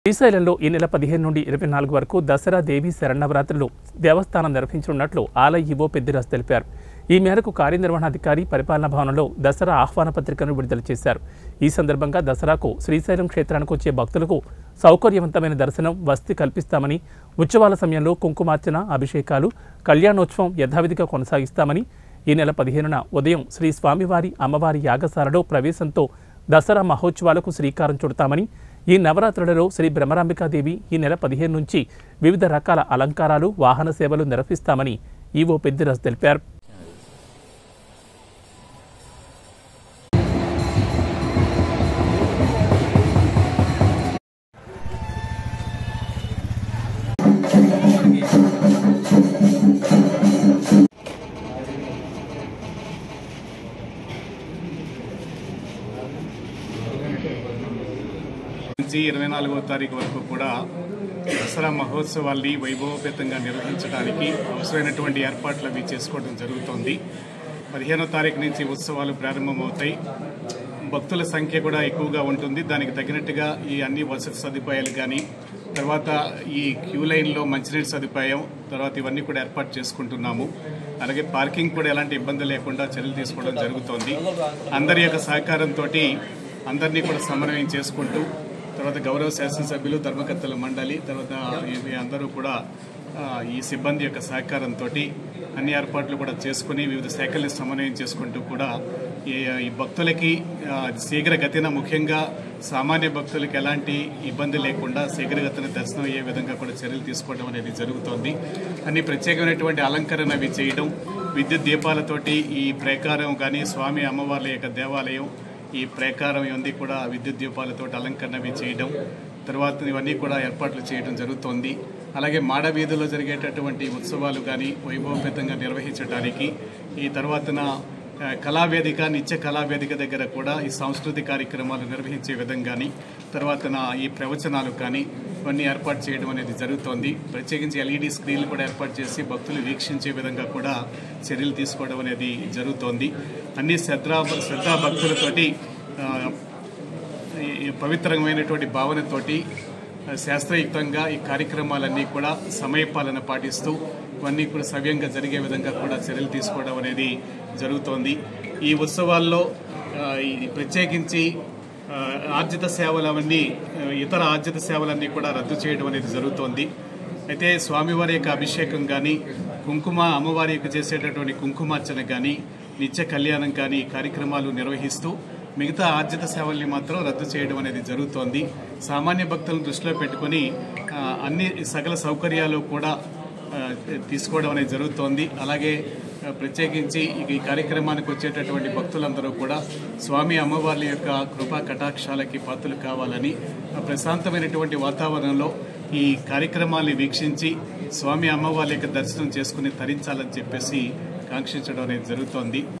శ్రీశైలంలో ఈ నెల పదిహేను నుండి ఇరవై నాలుగు వరకు దసరా దేవి శరణవరాత్రులు దేవస్థానం నిర్వహించనున్నట్లు ఆలయ ఈవో పెద్దిరాజ్ తెలిపారు ఈ మేరకు కార్యనిర్వహణాధికారి పరిపాలనా భవనంలో దసరా ఆహ్వాన పత్రికను విడుదల చేశారు ఈ సందర్భంగా దసరాకు శ్రీశైలం క్షేత్రానికి వచ్చే భక్తులకు సౌకర్యవంతమైన దర్శనం వసతి కల్పిస్తామని ఉత్సవాల సమయంలో కుంకుమార్చన అభిషేకాలు కళ్యాణోత్సవం యథావిధిగా కొనసాగిస్తామని ఈ నెల పదిహేనున ఉదయం శ్రీ స్వామివారి అమ్మవారి యాగశాలలో ప్రవేశంతో దసరా మహోత్సవాలకు శ్రీకారం చుడతామని ఈ నవరాత్రులలో శ్రీ బ్రహ్మరాంబికాదేవి ఈ నెల పదిహేను నుంచి వివిధ రకాల అలంకారాలు వాహన సేవలు నిర్వహిస్తామని ఈవో పెద్దిరాజ్ తెలిపారు నుంచి ఇరవై నాలుగవ తారీఖు వరకు కూడా దసరా మహోత్సవాల్ని వైభవపేతంగా నిర్వహించడానికి అవసరమైనటువంటి ఏర్పాట్లు అవి చేసుకోవడం జరుగుతోంది పదిహేనో తారీఖు నుంచి ఉత్సవాలు ప్రారంభమవుతాయి భక్తుల సంఖ్య కూడా ఎక్కువగా ఉంటుంది దానికి తగినట్టుగా ఈ అన్ని వసతి సదుపాయాలు కానీ తర్వాత ఈ క్యూ లైన్లో మంచినీటి సదుపాయం తర్వాత ఇవన్నీ కూడా ఏర్పాటు చేసుకుంటున్నాము అలాగే పార్కింగ్ కూడా ఎలాంటి ఇబ్బంది లేకుండా చర్యలు తీసుకోవడం జరుగుతోంది అందరి యొక్క సహకారంతో అందరినీ కూడా సమన్వయం చేసుకుంటూ తర్వాత గౌరవ శాసనసభ్యులు ధర్మకర్తల మండలి తర్వాత ఇవి అందరూ కూడా ఆ, ఈ సిబ్బంది యొక్క సహకారంతో అన్ని ఏర్పాట్లు కూడా చేసుకుని వివిధ శాఖల్ని సమన్వయం చేసుకుంటూ కూడా ఈ ఈ భక్తులకి ఆ, శీఘ్రగతిన ముఖ్యంగా సామాన్య భక్తులకి ఎలాంటి ఇబ్బంది లేకుండా శీఘ్రగతిన దర్శనం అయ్యే విధంగా కూడా చర్యలు తీసుకోవడం అనేది జరుగుతోంది అన్ని ప్రత్యేకమైనటువంటి అలంకరణ అవి చేయడం విద్యుత్ దీపాలతోటి ఈ ప్రాకారం కానీ స్వామి అమ్మవార్ల యొక్క దేవాలయం ఈ ప్రాకారం ఇవన్నీ కూడా విద్యుత్ దీపాలతో అలంకరణ అవి చేయడం తర్వాత ఇవన్నీ కూడా ఏర్పాట్లు చేయడం జరుగుతోంది అలాగే మాడ వీధుల్లో జరిగేటటువంటి ఉత్సవాలు కానీ వైభవపేతంగా నిర్వహించడానికి ఈ తర్వాతన ఆ, కళావేదిక నిత్య కళావేదిక దగ్గర కూడా ఈ సాంస్కృతిక కార్యక్రమాలు నిర్వహించే విధంగాని తర్వాత ఈ ప్రవచనాలు కానీ ఇవన్నీ ఏర్పాటు చేయడం అనేది జరుగుతోంది ప్రత్యేకించి ఎల్ఈడి స్క్రీన్లు కూడా ఏర్పాటు చేసి భక్తులు వీక్షించే విధంగా కూడా చర్యలు తీసుకోవడం అనేది జరుగుతోంది అన్ని శ్రద్ధా శ్రద్ధా భక్తులతోటి ఆ, ఈ- ఈ పవిత్రమైనటువంటి భావనతోటి ఆ, శాస్త్రయుక్తంగా ఈ కార్యక్రమాలన్నీ కూడా సమయపాలన పాటిస్తూ ఇవన్నీ కూడా సవ్యంగా జరిగే విధంగా కూడా చర్యలు తీసుకోవడం అనేది జరుగుతోంది ఈ ఉత్సవాల్లో ఆ, ఈ ప్రత్యేకించి ఆ, ఆర్జిత సేవలు అవన్నీ ఆ, ఇతర ఆర్జిత సేవలన్నీ కూడా రద్దు చేయడం అనేది జరుగుతోంది అయితే స్వామివారి యొక్క అభిషేకం కానీ కుంకుమ అమ్మవారి యొక్క చేసేటటువంటి కుంకుమార్చన కానీ నిత్య కళ్యాణం కానీ ఈ కార్యక్రమాలు నిర్వహిస్తూ మిగతా ఆర్జిత సేవల్ని మాత్రం రద్దు చేయడం అనేది జరుగుతోంది సామాన్య భక్తులను దృష్టిలో పెట్టుకొని ఆ, అన్ని సకల సౌకర్యాలు కూడా ఆ, తీసుకోవడం అనేది జరుగుతోంది అలాగే ఆ, ప్రత్యేకించి ఈ- ఈ కార్యక్రమానికి వచ్చేటటువంటి భక్తులందరూ కూడా స్వామి అమ్మవార్ల యొక్క కృపా కటాక్షాలకి పాత్రలు కావాలని ఆ ప్రశాంతమైనటువంటి వాతావరణంలో ఈ కార్యక్రమాల్ని వీక్షించి స్వామి అమ్మవార్ల యొక్క దర్శనం చేసుకుని తరించాలని చెప్పేసి కాంక్షించడం అనేది జరుగుతోంది